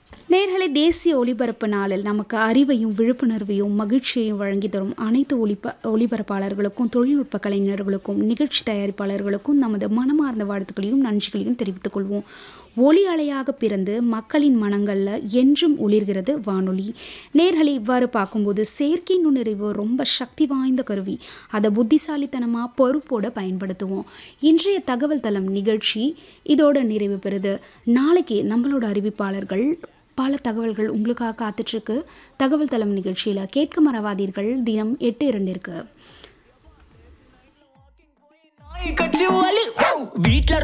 நேர்களை தேசிய ஒலிபரப்பு நாளில் நமக்கு அறிவையும் விழிப்புணர்வையும் மகிழ்ச்சியையும் வழங்கி தரும் அனைத்து ஒளிப ஒலிபரப்பாளர்களுக்கும் தொழில்நுட்ப கலைஞர்களுக்கும் நிகழ்ச்சி தயாரிப்பாளர்களுக்கும் நமது மனமார்ந்த வாழ்த்துக்களையும் நன்றிகளையும் தெரிவித்துக் கொள்வோம் ஒளி அலையாக பிறந்து மக்களின் மனங்களில் என்றும் ஒளிர்கிறது வானொலி நேர்களை இவ்வாறு பார்க்கும்போது செயற்கை நுண்ணறிவு ரொம்ப சக்தி வாய்ந்த கருவி அதை புத்திசாலித்தனமாக பொறுப்போட பயன்படுத்துவோம் இன்றைய தகவல் தளம் நிகழ்ச்சி இதோட நிறைவு பெறுது நாளைக்கு நம்மளோட அறிவிப்பாளர்கள் பல தகவல்கள் உங்களுக்காக காத்துட்ருக்கு தகவல் தளம் நிகழ்ச்சியில் கேட்க மறவாதீர்கள் தினம் எட்டு இரண்டிற்கு நாய் கச்சு வலி வீட்ல